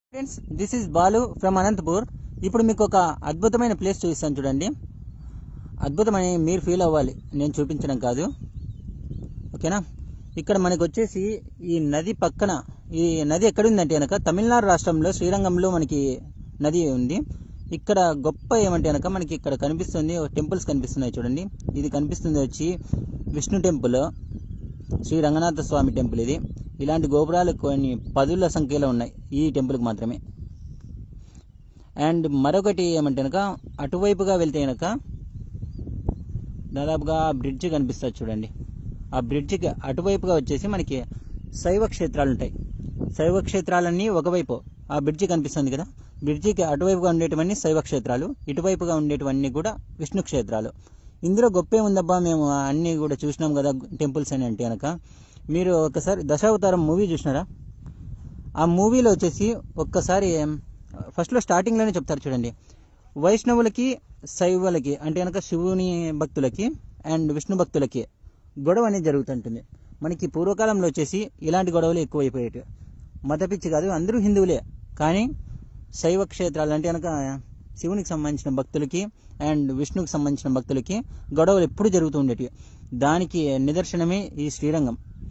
friends this is Balu from Anantapur ఇప్పుడు మీకు ఒక అద్భుతమైన ప్లేస్ చూపిస్తాను చూడండి అద్భుతమని మీరు ఫీల్ అవ్వాలి నేను చూపించడం కాదు ఓకేనా ఇక్కడ మనకు వచ్చేసి ఈ నది పక్కన ఈ నది ఎక్కడుందంటే కనుక తమిళనాడు రాష్ట్రంలో శ్రీరంగంలో మనకి నది ఉంది ఇక్కడ గొప్ప ఏమంటే కనుక మనకి ఇక్కడ కనిపిస్తుంది టెంపుల్స్ కనిపిస్తున్నాయి చూడండి ఇది కనిపిస్తుంది వచ్చి విష్ణు టెంపుల్ శ్రీ రంగనాథ స్వామి టెంపుల్ ఇది ఇలాంటి గోపురాలు కొన్ని పదుల సంఖ్యలో ఉన్నాయి ఈ టెంపుల్కి మాత్రమే అండ్ మరొకటి ఏమంటే కనుక అటువైపుగా వెళ్తే కనుక దాదాపుగా బ్రిడ్జ్ కనిపిస్తుంది చూడండి ఆ బ్రిడ్జికి అటువైపుగా వచ్చేసి మనకి శైవ క్షేత్రాలు ఉంటాయి శైవ క్షేత్రాలన్నీ ఒకవైపు ఆ బ్రిడ్జి కనిపిస్తుంది కదా బ్రిడ్జికి అటువైపుగా ఉండేటివన్నీ శైవ క్షేత్రాలు ఇటువైపుగా ఉండేటివన్నీ కూడా విష్ణు క్షేత్రాలు ఇందులో గొప్పే ఉందబ్బా మేము అన్నీ కూడా చూసినాం కదా టెంపుల్స్ అని అంటే కనుక మీరు ఒకసారి దశావతారం మూవీ చూసినారా ఆ మూవీలో వచ్చేసి ఒక్కసారి ఫస్ట్లో స్టార్టింగ్లోనే చెప్తారు చూడండి వైష్ణవులకి శైవులకి అంటే కనుక శివుని భక్తులకి అండ్ విష్ణు భక్తులకి గొడవ అనేది జరుగుతుంటుంది మనకి పూర్వకాలంలో వచ్చేసి ఇలాంటి గొడవలు ఎక్కువైపోయేవి మత పిచ్చి కాదు అందరూ హిందువులే కానీ శైవ క్షేత్రాలు అంటే కనుక శివునికి సంబంధించిన భక్తులకి అండ్ విష్ణుకి సంబంధించిన భక్తులకి గొడవలు ఎప్పుడు జరుగుతూ ఉండేటివి దానికి నిదర్శనమే ఈ శ్రీరంగం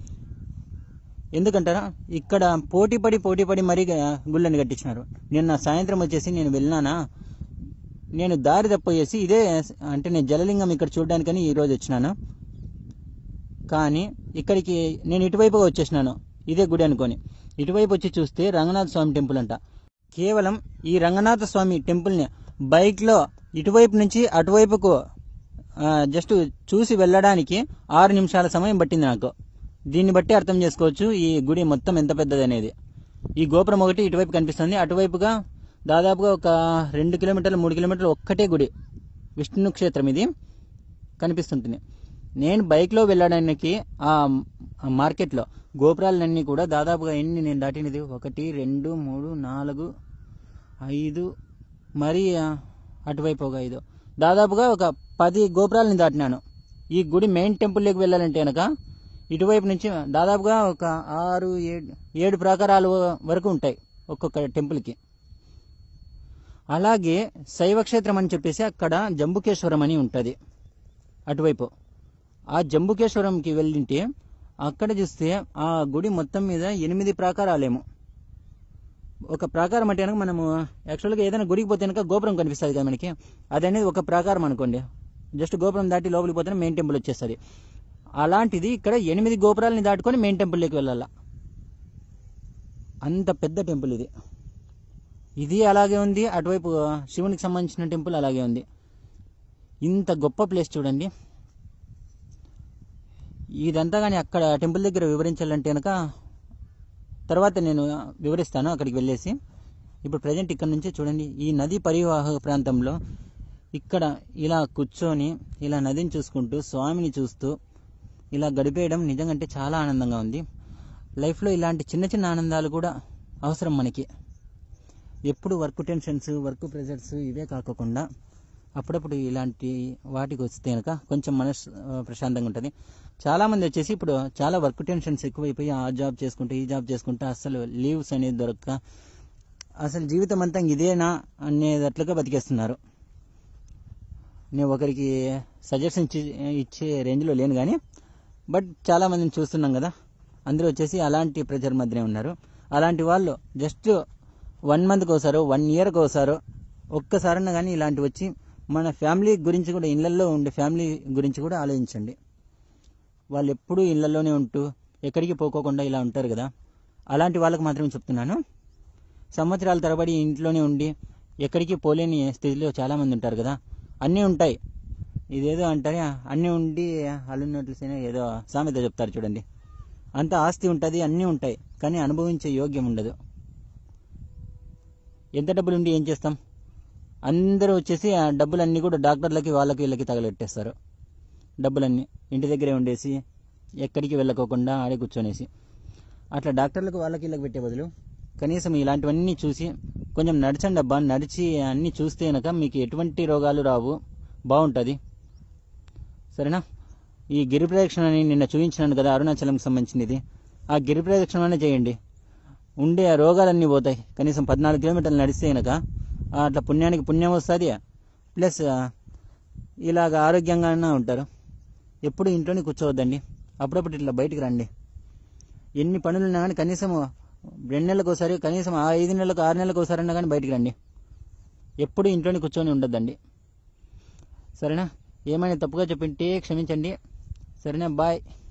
ఎందుకంటారా ఇక్కడ పోటీ పడి పోటీ పడి మరీ గుళ్ళని కట్టించినారు నిన్న సాయంత్రం వచ్చేసి నేను వెళ్ళినానా నేను దారి తప్పేసి ఇదే అంటే నేను జలలింగం ఇక్కడ చూడడానికని ఈరోజు వచ్చినాను కానీ ఇక్కడికి నేను ఇటువైపుగా వచ్చేసినాను ఇదే గుడి అనుకొని ఇటువైపు వచ్చి చూస్తే రంగనాథ స్వామి టెంపుల్ అంట కేవలం ఈ రంగనాథ స్వామి టెంపుల్ని బైక్లో ఇటువైపు నుంచి అటువైపుకు జస్ట్ చూసి వెళ్ళడానికి ఆరు నిమిషాల సమయం పట్టింది నాకు దీన్ని బట్టి అర్థం చేసుకోవచ్చు ఈ గుడి మొత్తం ఎంత పెద్దది అనేది ఈ గోపురం ఒకటి ఇటువైపు కనిపిస్తుంది అటువైపుగా దాదాపుగా ఒక రెండు కిలోమీటర్లు మూడు కిలోమీటర్లు ఒక్కటే గుడి విష్ణు క్షేత్రం ఇది కనిపిస్తుంటుంది నేను బైక్లో వెళ్ళడానికి ఆ మార్కెట్లో గోపురాలన్నీ కూడా దాదాపుగా ఎన్ని నేను దాటినది ఒకటి రెండు మూడు నాలుగు ఐదు మరి అటువైపు ఒక ఐదు దాదాపుగా ఒక పది గోపురాలని దాటినాను ఈ గుడి మెయిన్ టెంపుల్లోకి వెళ్ళాలంటే కనుక ఇటువైపు నుంచి దాదాపుగా ఒక ఆరు ఏడు ఏడు ప్రాకారాలు వరకు ఉంటాయి ఒక్కొక్క టెంపుల్కి అలాగే శైవక్షేత్రం అని చెప్పేసి అక్కడ జంబుకేశ్వరం అని ఉంటుంది అటువైపు ఆ జంబుకేశ్వరంకి వెళ్ళింటే అక్కడ చూస్తే ఆ గుడి మొత్తం మీద ఎనిమిది ప్రాకారాలేమో ఒక ప్రాకారం అంటే కనుక మనము యాక్చువల్గా ఏదైనా గుడికి పోతే కనుక గోపురం కనిపిస్తుంది కదా మనకి అది అనేది ఒక ప్రాకారం అనుకోండి జస్ట్ గోపురం దాటి లోపలికి పోతేనే మెయిన్ టెంపుల్ వచ్చేస్తుంది అలాంటిది ఇక్కడ ఎనిమిది గోపురాలని దాటుకొని మెయిన్ టెంపుల్లోకి వెళ్ళాల అంత పెద్ద టెంపుల్ ఇది ఇది అలాగే ఉంది అటువైపు శివునికి సంబంధించిన టెంపుల్ అలాగే ఉంది ఇంత గొప్ప ప్లేస్ చూడండి ఇదంతా కానీ అక్కడ టెంపుల్ దగ్గర వివరించాలంటే కనుక తర్వాత నేను వివరిస్తాను అక్కడికి వెళ్ళేసి ఇప్పుడు ప్రజెంట్ ఇక్కడ నుంచి చూడండి ఈ నది పరివాహక ప్రాంతంలో ఇక్కడ ఇలా కూర్చొని ఇలా నదిని చూసుకుంటూ స్వామిని చూస్తూ ఇలా గడిపేయడం నిజంగా అంటే చాలా ఆనందంగా ఉంది లైఫ్లో ఇలాంటి చిన్న చిన్న ఆనందాలు కూడా అవసరం మనకి ఎప్పుడు వర్క్ టెన్షన్స్ వర్క్ ప్రెజర్స్ ఇవే కాకుండా అప్పుడప్పుడు ఇలాంటి వాటికి వస్తే కనుక కొంచెం మనసు ప్రశాంతంగా ఉంటుంది చాలామంది వచ్చేసి ఇప్పుడు చాలా వర్క్ టెన్షన్స్ ఎక్కువైపోయి ఆ జాబ్ చేసుకుంటే ఈ జాబ్ చేసుకుంటే అసలు లీవ్స్ అనేది దొరక్క అసలు జీవితం అంతా ఇదేనా అనేటట్లుగా బతికేస్తున్నారు నేను ఒకరికి సజెషన్ ఇచ్చి ఇచ్చే రేంజ్లో లేను కానీ బట్ చాలామందిని చూస్తున్నాం కదా అందరూ వచ్చేసి అలాంటి ప్రెజర్ మధ్యనే ఉన్నారు అలాంటి వాళ్ళు జస్ట్ వన్ మంత్కి ఒకసారో వన్ ఇయర్కి ఒకసారో ఒక్కసారన్నా కానీ ఇలాంటి వచ్చి మన ఫ్యామిలీ గురించి కూడా ఇళ్లలో ఉండే ఫ్యామిలీ గురించి కూడా ఆలోచించండి వాళ్ళు ఎప్పుడూ ఇళ్లలోనే ఉంటూ ఎక్కడికి పోకోకుండా ఇలా ఉంటారు కదా అలాంటి వాళ్ళకి మాత్రమే చెప్తున్నాను సంవత్సరాల తరబడి ఇంట్లోనే ఉండి ఎక్కడికి పోలేని స్థితిలో చాలామంది ఉంటారు కదా అన్నీ ఉంటాయి ఇదేదో అంటారే అన్నీ ఉండి అల్లున్నట్లుసైనా ఏదో సామెత చెప్తారు చూడండి అంత ఆస్తి ఉంటుంది అన్నీ ఉంటాయి కానీ అనుభవించే యోగ్యం ఉండదు ఎంత డబ్బులు ఉండి ఏం చేస్తాం అందరూ వచ్చేసి ఆ డబ్బులన్నీ కూడా డాక్టర్లకి వాళ్ళకి వీళ్ళకి తగలెట్టేస్తారు డబ్బులన్నీ ఇంటి దగ్గరే ఉండేసి ఎక్కడికి వెళ్ళకోకుండా ఆడే కూర్చొనేసి అట్లా డాక్టర్లకు వాళ్ళకి వీళ్ళకి పెట్టే బదులు కనీసం ఇలాంటివన్నీ చూసి కొంచెం నడచండి అబ్బా నడిచి అన్నీ చూస్తే కనుక మీకు ఎటువంటి రోగాలు రావు బాగుంటుంది సరేనా ఈ గిరి ప్రదక్షిణ అని నిన్న చూపించినాను కదా అరుణాచలంకి సంబంధించినది ఆ గిరి ప్రదక్షిణ చేయండి ఉండే ఆ రోగాలన్నీ పోతాయి కనీసం పద్నాలుగు కిలోమీటర్లు నడిస్తే కనుక అట్లా పుణ్యానికి పుణ్యం వస్తుంది ప్లస్ ఇలాగ ఆరోగ్యంగానే ఉంటారు ఎప్పుడు ఇంట్లోనే కూర్చోవద్దండి అప్పుడప్పుడు ఇట్లా బయటికి రండి ఎన్ని పనులు ఉన్నా కానీ కనీసం రెండు నెలలకు ఒకసారి కనీసం ఆ ఐదు నెలలకు ఆరు నెలలకు ఒకసారి అన్నా కానీ బయటికి రండి ఎప్పుడు ఇంట్లోనే కూర్చొని ఉండొద్దండి సరేనా ఏమైనా తప్పుగా చెప్పింటే క్షమించండి సరేనా బాయ్